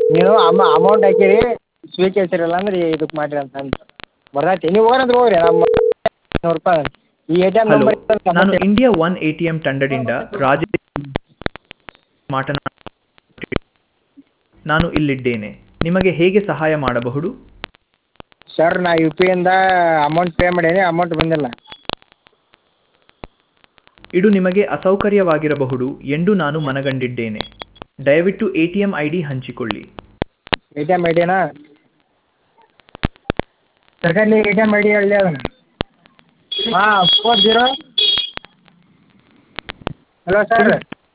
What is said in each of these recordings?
ನೀವು ಅಮ ಅಮೌಂಟ್ ಹಾಕಿರಿ ಸ್ವೀಕರಿಸಿರಲ್ಲ ಅಂದ್ರೆ ಇದಕ್ಕೆ ಮಾಡಿರಿ ಅಂತ ಅಂದ್ರು ಬರ್ತೈತಿ ನೀವು ಹೋಗೋಣ ಅಂದ್ರೆ ಹೋಗ್ರಿ ನಮ್ಮ ನೂರು ರೂಪಾಯಿ ಈ A T M hello number ನಾನು India one A T M ತಂಡದಿಂದ ರಾಜೇಶ್ ಮಾತನಾ ನಾನು ಇಲ್ಲಿದ್ದೇನೆ ನಿಮಗೆ ಹೇಗೆ ಸಹಾಯ ಮಾಡಬಹುದು ಸರ್ ನಾ ಯು ಪಿ ಇಂದ ಅಮೌಂಟ್ ಪೇ ಮಾಡೀನಿ ಅಮೌಂಟ್ ಬಂದಿಲ್ಲ ಇದು ನಿಮಗೆ ಅಸೌಕರ್ಯವಾಗಿರಬಹುದು ಎಂದು ನಾನು ಮನಗಂಡಿದ್ದೇನೆ ದಯವಿಟ್ಟು A T M I D ಹಂಚಿಕೊಳ್ಳಿ ಎ ಟಿ ಎಮ್ ಐ ಡಿನಾ ಸರ್ಕಾರ A T M I D ಹೇಳಿ ಅದನ್ನು ಹಾಂ ಫೋರ್ ಜೀರೋ ಹಲೋ ಸರ್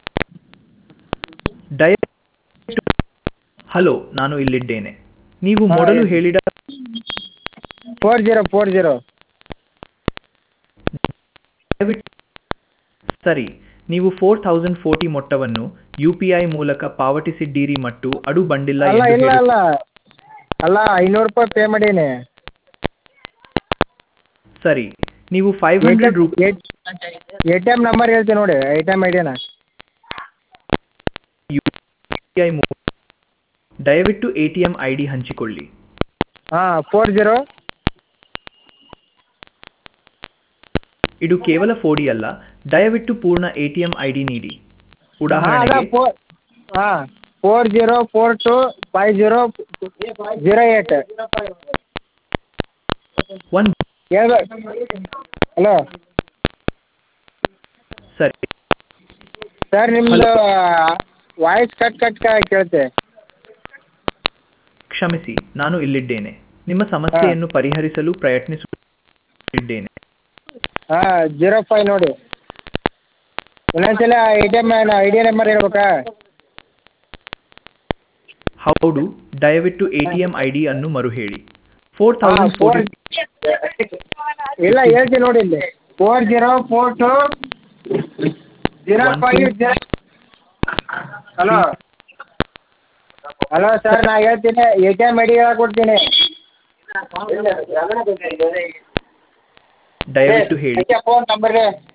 ದಯವಿಟ್ಟು ಹಲೋ ನಾನು ಇಲ್ಲಿದ್ದೇನೆ ನೀವು ಹಾ, ಮೊದಲು ಹೇಳಿ. ಹೇಳಿದ ಫೋರ್ ಜೀರೋ ಫೋರ್ ಜೀರೋ ದಯವಿಟ್ಟು ಸರಿ ನೀವು ಫೋರ್ ತೌಸಂಡ್ ಫೋರ್ಟಿ ಮೊತ್ತವನ್ನು ಯು ಪಿ ಐ ಮೂಲಕ ಪಾವತಿಸಿದ್ದೀರಿ ಮತ್ತು ಅದು ಬಂದಿಲ್ಲ ಅಲ್ಲ ಎಂದು ಇಲ್ಲ ಹೇಳಿ ಅಲ್ಲ ಅಲ್ಲ ಐನೂರು ರೂಪಾಯಿ ಪೇ ಮಾಡೀನಿ ಸರಿ ನೀವು ಫೈವ್ ಹಂಡ್ರೆಡ್ ರೂಪಾಯಿ ಎ ಟಿ ಎಮ್ ನಂಬರ್ ಹೇಳ್ತೀನಿ ನೋಡಿ ಎ ಟಿ ಎಮ್ ಐ ಡಿನ ಯು ಪಿ ಐ ದಯವಿಟ್ಟು A T M I D ಹಂಚಿಕೊಳ್ಳಿ ಹಾಂ ಫೋರ್ ಜೀರೋ ಇದು ಕೇವಲ ಫೋಡಿ ಅಲ್ಲ ದಯವಿಟ್ಟು ಪೂರ್ಣ A T M I D ನೀಡಿ ಹಾಂ ಉದಾಹರಣೆಗೆ ಫೋರ್ ಹಾಂ four zero four two five zero zero eight one ಹೇಳ್ಬೇಕು ಹಲೋ ಸರಿ ಸರ್ ನಿಮ್ಮದು ವಾಯ್ಸ್ ಕಟ್ ಕಟ್ ಕೇಳುತ್ತೆ ಕ್ಷಮಿಸಿ ನಾನು ಇಲ್ಲಿದ್ದೇನೆ ನಿಮ್ಮ ಸಮಸ್ಯೆಯನ್ನು ಪರಿಹರಿಸಲು ಪ್ರಯತ್ನಿಸುತ್ತಿದ್ದೇನೆ ಹಾಂ ಜೀರೋ ಫೈವ್ ನೋಡಿ ಇನ್ನೊಂದ್ಸಲ A T M I D number ಹೇಳ್ಬೇಕಾ ಹೌದು ದಯವಿಟ್ಟು A T M I D ಅನ್ನು ಮರುಹೇಳಿ ಫೋರ್ ಹಾಂ ತೌಸಂಡ್ ಫೋರ್ ಫೋರ್ಟಿ ಇಲ್ಲ ಹೇಳ್ತೀನಿ ನೋಡಿ ಇಲ್ಲಿ four zero four two zero One five two- zero hello hello sir ನಾ ಹೇಳ್ತೀನಿ A T M I D ಹೇಳಕ್ ಕೊಡ್ತೀನಿ ದಯವಿಟ್ಟು ಹೇಳಿ ಫೋನ್ ನಂಬರ್